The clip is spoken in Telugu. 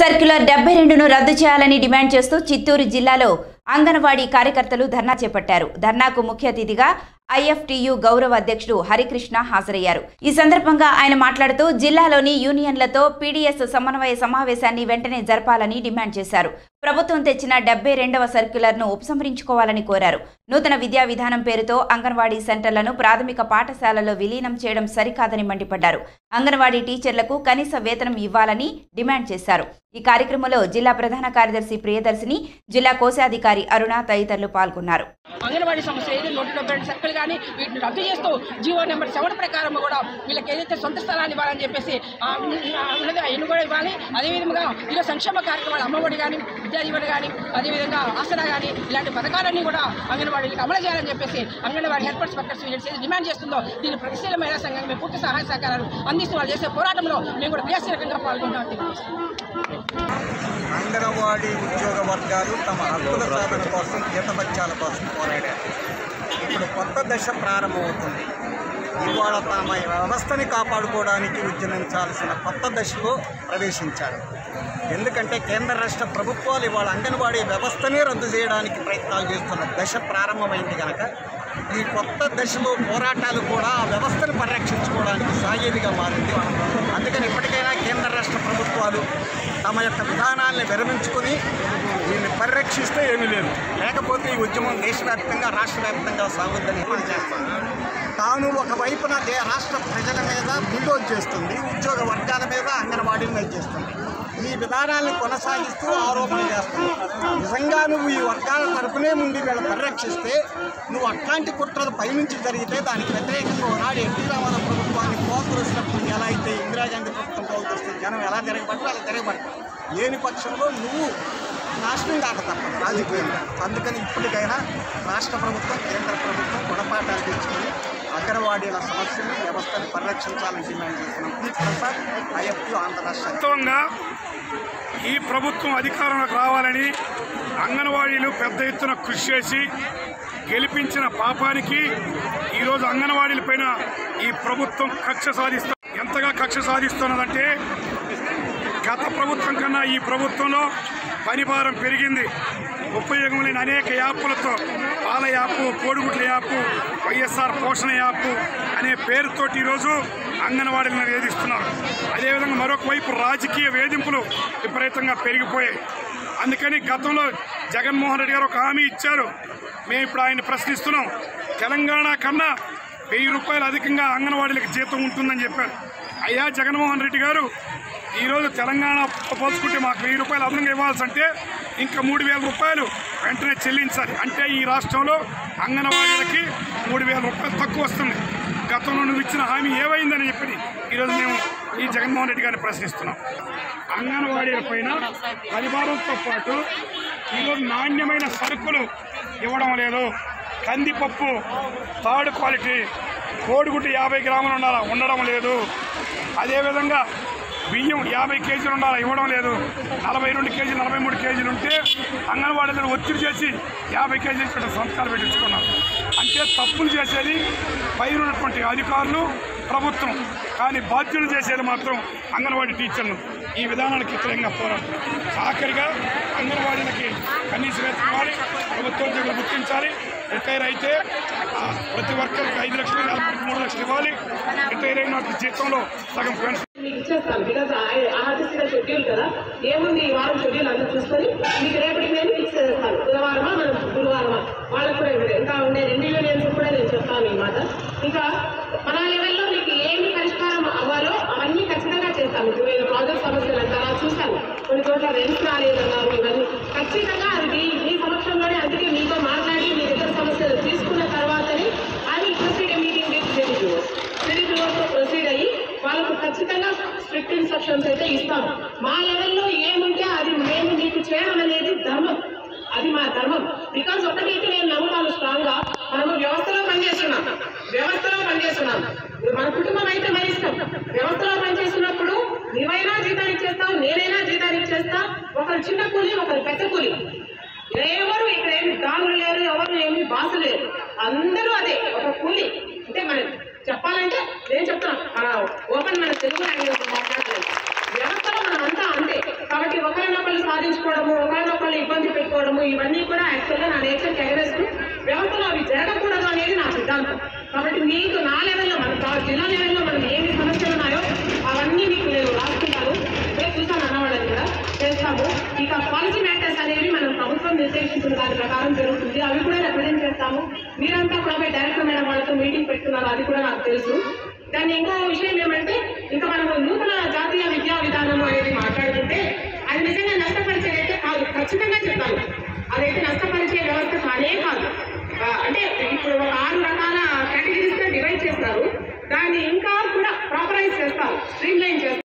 సర్క్యులర్ డెబ్బై రెండును రద్దు చేయాలని డిమాండ్ చేస్తూ చిత్తూరు జిల్లాలో అంగన్వాడీ కార్యకర్తలు ధర్నా చేపట్టారు ధర్నాకు ముఖ్య అతిథిగా ఐఎఫ్టియు గౌరవ అధ్యక్షుడు హరికృష్ణ హాజరయ్యారు ఈ సందర్భంగా ఆయన మాట్లాడుతూ జిల్లాలోని యూనియన్లతో పీడీఎస్ సమన్వయ సమావేశాన్ని వెంటనే జరపాలని డిమాండ్ చేశారు ప్రభుత్వం తెచ్చిన డెబ్బై రెండవ సర్క్యులర్ను ఉపసంహరించుకోవాలని కోరారు నూతన విద్యా విధానం పేరుతో అంగన్వాడీ సెంటర్లను ప్రాథమిక పాఠశాలలో విలీనం చేయడం సరికాదని మండిపడ్డారు అంగన్వాడీ టీచర్లకు కనీస వేతనం ఇవ్వాలని డిమాండ్ చేశారు ఈ కార్యక్రమంలో జిల్లా ప్రధాన కార్యదర్శి ప్రియదర్శిని జిల్లా కోశాధికారి అరుణ తదితరులు పాల్గొన్నారు అంగన్వాడీ సమస్య ఏది నూట డెబ్బై రెండు సర్కిల్ కానీ వీటిని రద్దు చేస్తూ జీవో నెంబర్ సెవెన్ ప్రకారం కూడా వీళ్ళకి ఏదైతే సొంత స్థలాన్ని ఇవ్వాలని చెప్పేసి ఆ, ఆ, ఉన్నది అయిన కూడా ఇవ్వాలి అదేవిధంగా ఇలా సంక్షేమ కార్యక్రమాలు అమ్మఒడి కానీ విద్యాదీవన కానీ అదేవిధంగా ఆసరా కానీ ఇలాంటి పథకాలన్నీ కూడా అంగన్వాడీలకు అమలు చేయాలని చెప్పేసి అంగన్వాడీ హెల్పర్స్ వర్కర్స్ యూనిట్స్ ఏది డిమాండ్ చేస్తుందో దీని ప్రగతిశీల మహిళా సంఘం మేము పూర్తి సహాయ సహకారాలు అందిస్తూ వాళ్ళు చేసే పోరాటంలో మేము కూడా క్రియాశీలకంగా పాల్గొంటామని తెలియజేస్తున్నాం అంగన్వాడీ ఉద్యోగ వర్గాలు తమ హక్కుల సాధన కోసం జీతభత్యాల కోసం పోరాడారు ఇప్పుడు కొత్త దశ ప్రారంభమవుతుంది ఇవాళ తమ వ్యవస్థని కాపాడుకోవడానికి ఉద్యమించాల్సిన కొత్త దశలో ప్రవేశించారు ఎందుకంటే కేంద్ర రాష్ట్ర ప్రభుత్వాలు ఇవాళ అంగన్వాడీ వ్యవస్థనే రద్దు చేయడానికి ప్రయత్నాలు చేస్తున్న దశ ప్రారంభమైంది కనుక ఈ కొత్త దశలో పోరాటాలు కూడా ఆ వ్యవస్థను పరిరక్షించుకోవడానికి సాగేదిగా మారింది అందుకని ఇప్పటికైనా కేంద్ర రాష్ట్ర ప్రభుత్వాలు తమ యొక్క విధానాల్ని విరమించుకొని దీన్ని పరిరక్షిస్తే ఏమీ లేదు లేకపోతే ఈ ఉద్యమం దేశవ్యాప్తంగా రాష్ట్ర వ్యాప్తంగా సాగుద్దని మనం చేస్తాం తాను ఒకవైపున దే రాష్ట్ర ప్రజల మీద బుల్డోజ్ చేస్తుంది ఉద్యోగ వర్గాల మీద అంగన్వాడీల మీద చేస్తుంది ఈ విధానాన్ని కొనసాగిస్తూ ఆరోపణ చేస్తుంది నిజంగా నువ్వు ఈ వర్గాల తరపునే ఉండి వీళ్ళ పరిరక్షిస్తే నువ్వు అట్లాంటి కుట్రలు పైనుంచి జరిగితే దానికి వ్యతిరేకంగా ఒకనాడు ఎన్టీ రామారావు ప్రభుత్వాన్ని పోతులసినప్పుడు ఎలా అయితే ఇందిరాగాంధీ ప్రభుత్వం పోతులస్తే జనం ఎలా తిరగబడతారు అలా తిరగబడతారు లేని పక్షంలో నువ్వు నాశనం కాక తప్పదు రాజకీయంగా అందుకని ఇప్పటికైనా రాష్ట్ర ప్రభుత్వం కేంద్ర ప్రభుత్వం గుణపాఠాలు తెచ్చుకొని అంగన్వాడీల సమస్యలు వ్యవస్థను పరిరక్షించాలని డిమాండ్ చేస్తున్నాం పి ప్రసాద్ ఐఎఫ్టీ ఆంధ్ర రాష్ట్ర వాస్తవంగా ఈ ప్రభుత్వం అధికారంలోకి రావాలని అంగన్వాడీలు పెద్ద ఎత్తున కృషి చేసి గెలిపించిన పాపానికి ఈరోజు అంగన్వాడీల పైన ఈ ప్రభుత్వం కక్ష సాధిస్తూ ఎంతగా కక్ష సాధిస్తున్నదంటే గత ప్రభుత్వం కన్నా ఈ ప్రభుత్వంలో పనిభారం పెరిగింది ఉపయోగం లేని అనేక యాప్లతో పాల యాప్ కోడిగుడ్ల యాప్ వైఎస్ఆర్ పోషణ యాప్ అనే పేరుతోటి ఈరోజు అంగన్వాడీలను వేధిస్తున్నారు అదేవిధంగా మరొక వైపు రాజకీయ వేధింపులు విపరీతంగా పెరిగిపోయాయి అందుకని గతంలో జగన్మోహన్ రెడ్డి గారు ఒక హామీ ఇచ్చారు మేము ఇప్పుడు ఆయన ప్రశ్నిస్తున్నాం తెలంగాణ కన్నా వెయ్యి రూపాయలు అధికంగా అంగన్వాడీలకు జీతం ఉంటుందని చెప్పారు అయ్యా జగన్మోహన్ రెడ్డి గారు ఈరోజు తెలంగాణ పోల్చుకుంటే మాకు వెయ్యి రూపాయలు అదనంగా ఇవ్వాల్సి అంటే ఇంకా మూడు వేల రూపాయలు వెంటనే చెల్లించాలి అంటే ఈ రాష్ట్రంలో అంగన్వాడీలకి మూడు వేల రూపాయలు తక్కువ వస్తుంది గతంలో నువ్వు ఇచ్చిన హామీ ఏమైందని చెప్పి ఈరోజు మేము ఈ జగన్మోహన్ రెడ్డి గారిని ప్రశ్నిస్తున్నాం అంగన్వాడీల పైన పరిభారంతో పాటు ఈరోజు నాణ్యమైన సరుకులు ఇవ్వడం లేదు కందిపప్పు థర్డ్ క్వాలిటీ కోడిగుడ్డు యాభై గ్రాములు ఉండాలా ఉండడం లేదు అదేవిధంగా బియ్యం యాభై కేజీలు ఉండాలా ఇవ్వడం లేదు నలభై రెండు కేజీలు నలభై మూడు కేజీలు ఉంటే అంగన్వాడీలను ఒత్తిడి చేసి యాభై కేజీలు ఇక్కడ సంతకాలు పెట్టించుకున్నారు అంటే తప్పులు చేసేది పైన ఉన్నటువంటి అధికారులు ప్రభుత్వం కానీ బాధ్యులు చేసేది మాత్రం అంగన్వాడీ టీచర్లు ఈ విధానానికి వ్యతిరేకంగా పోరాటం ఆఖరిగా అంగన్వాడీలకి కనీస వేతనం ఇవ్వాలి ప్రభుత్వ ఉద్యోగులు గుర్తించాలి రిటైర్ అయితే ఆ, ప్రతి వర్కర్కి ఐదు లక్షలు నలభై మూడు లక్షలు ఇవ్వాలి రిటైర్ అయిన వారికి జీతంలో సగం పెన్షన్ మీకు ఇచ్చేస్తాను బికాస్ ఆర్టీసీలో షెడ్యూల్ కదా ఏముంది ఈ వారం షెడ్యూల్ అంతా చూసుకొని మీకు రేపటికి నేను ఫిక్స్ చేస్తాను బుధవారమా మనం గురువారమా వాళ్ళకు కూడా ఇవ్వలేదు ఇంకా ఉండే రెండు యూనియన్స్ కూడా నేను చెప్తాను ఈ మాట ఇంకా మన లెవెల్లో మీకు ఏమి పరిష్కారం అవ్వాలో అవన్నీ ఖచ్చితంగా చేస్తాను ఇప్పుడు నేను ప్రాజెక్ట్ సమస్యలు అంటారా చూశాను కొన్ని చోట్ల రెంట్స్ రాలేదన్నారు ఇవన్నీ ఖచ్చితంగా అది మీ- మీ సమక్షంలోనే అందుకే మీతో మాట్లాడి మీ దగ్గర సమస్యలు తీసుకున్న తర్వాతనే అది ప్రొసీడ్ మీటింగ్ విత్ జెడిజిఓస్ జెడిజిఓస్తో ప్రొసీడ్ అయ్యి వాళ్ళకు ఖచ్చితంగా స్ట్రిక్ట్ ఇన్స్ట్రక్షన్స్ అయితే ఇస్తాం మా లెవెల్లో ఏముంటే అది మేము మీకు చేయడం అనేది ధర్మం అది మా ధర్మం బికాస్ ఒకటైతే నేను నమ్ముతాను స్ట్రాంగ్ గా మనము వ్యవస్థలో పనిచేస్తున్నాం వ్యవస్థలో పనిచేస్తున్నాం మన కుటుంబం అయితే మన ఇష్టం వ్యవస్థలో పనిచేస్తున్నప్పుడు నీవైనా జీతానికి ఇచ్చేస్తావు నేనైనా జీతానికి ఇచ్చేస్తా ఒకరు చిన్న కూలి ఒకరు పెద్ద కూలి ఎవరు ఇక్కడ ఏమి డాన్లు లేరు ఎవరు ఏమి బాసు లేరు అందరూ అదే ఒక కూలి అంటే మనం చెప్పాలంటే నేను చెప్తున్నా మన ఓపెన్ మన తెలుగు లాంగ్వేజ్ మాట్లాడలేదు వ్యవస్థలో మనం అంతా అంతే కాబట్టి ఒక తీసుకోవడము ఇవన్నీ కూడా యాక్చువల్గా నా నేచర్ ఎగరేస్తూ వ్యవస్థలో అవి జరగకూడదు అనేది నా సిద్ధాంతం కాబట్టి మీకు నా లెవెల్లో మన తా- జిల్లా లెవెల్లో మనం ఏమి సమస్యలు ఉన్నాయో అవన్నీ మీకు నేను రాసుకుంటాను రేపు చూసాను అన్నవాళ్ళని కూడా చేస్తాము ఇక పాలసీ మ్యాటర్స్ అనేవి మనం ప్రభుత్వం నిర్దేశించిన దాని ప్రకారం జరుగుతుంది అవి కూడా రిప్రజెంట్ చేస్తాము మీరంతా కూడా పోయి డైరెక్టర్ మేడం వాళ్ళతో మీటింగ్ పెట్టుకున్నారు అది కూడా నాకు తెలుసు దాన్ని ఇంకో విషయం ఏమంటే ఇంకా మనం నూతన జాతీయ విద్యా విధానం అనేది మాట్లాడుతుంటే అది నిజంగా నష్టపరిచేదైతే కాదు ఖచ్చితంగా చెప్తాను అదైతే నష్టపరిచే వ్యవస్థ కానే కాదు ఆ, అంటే ఇప్పుడు ఒక ఆరు రకాల కేటగిరీస్ గా డివైడ్ చేస్తారు దాన్ని ఇంకా కూడా ప్రాపరైజ్ చేస్తారు స్ట్రీమ్ లైన్ చేస్తారు